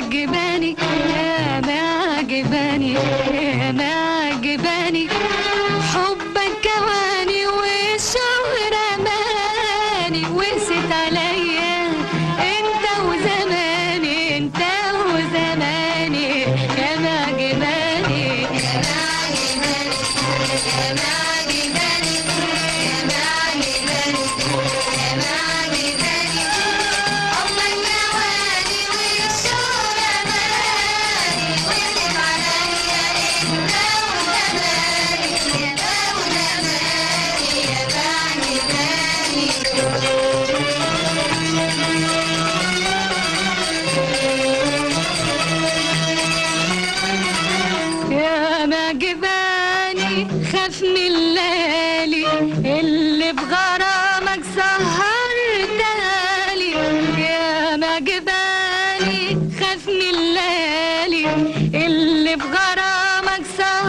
معجباني يا معجباني يا معجباني حبك كواني والشهر ماني وقست عليا انت وزماني انت وزماني يا معجباني يا معجباني يا معجباني يا معجباني يا معجباني حبك كواني والشهر ماني وقست عليا انت وزماني انت وزماني يا معجباني يا معجباني خافني الليالي اللي بغرامك سهرتها لي يا معجباني خافني الليالي اللي بغرامك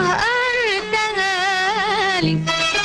سهرتها لي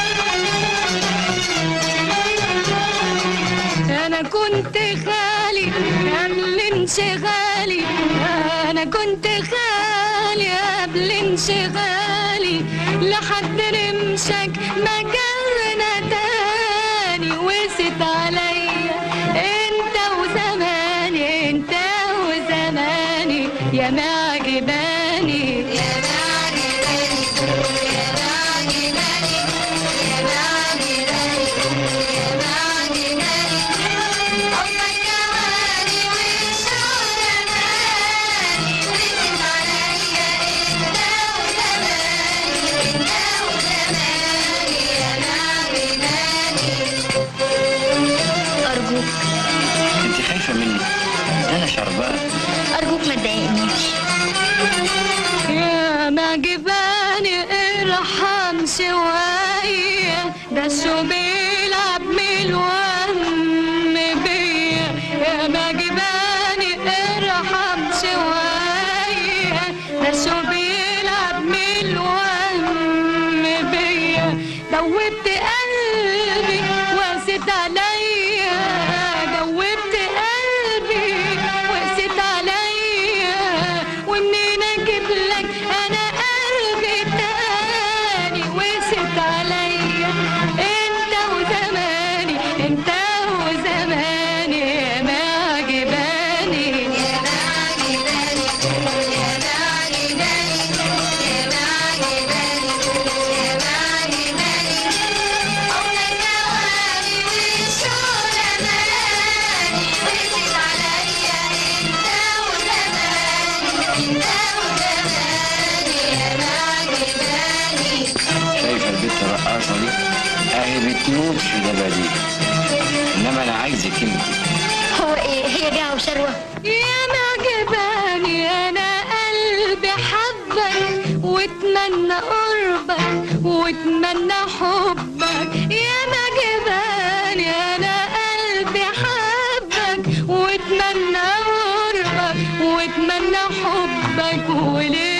انا كنت خالي قبل انشغالي انا كنت خالي قبل انشغالي لحد رمشك ما جرنا تاني وست عليا انت وزماني انت وزماني يا معجباني يا معجباني يا معجباني يا معجباني يا معجباني حبك جواني والشهر ماني وقفت عليا انت وزماني انت وزماني يا معجباني أرجوك انت خايفه مني ده انا شربان أرجوك ما تضايقنيش يا معجباني ارحم شوية ده شو بيلعب من الوهم بيا يا معجباني ارحم شوية ده شو بيلعب من الوهم بيا دوبت قلبي وقست عليا دوبت قلبي وقست عليا ومنين اجيب لك انا قلبي تاني وقست عليا انت وزماني انت وزماني يا معجباني يا معجباني يا معجباني يا معجباني يا معجباني حبك جواني والشهر ماني وقست عليا انت وزماني انت وزماني يا معجباني شايفه البت الرقاصه دي اهي بتموت في دباديب انما انا عايزك انت هو إيه هي بيعة وشروة يا معجباني انا قلبي حبك واتمنى قربك واتمنى حبك يا معجباني انا قلبي حبك واتمنى قربك واتمنى حبك وليه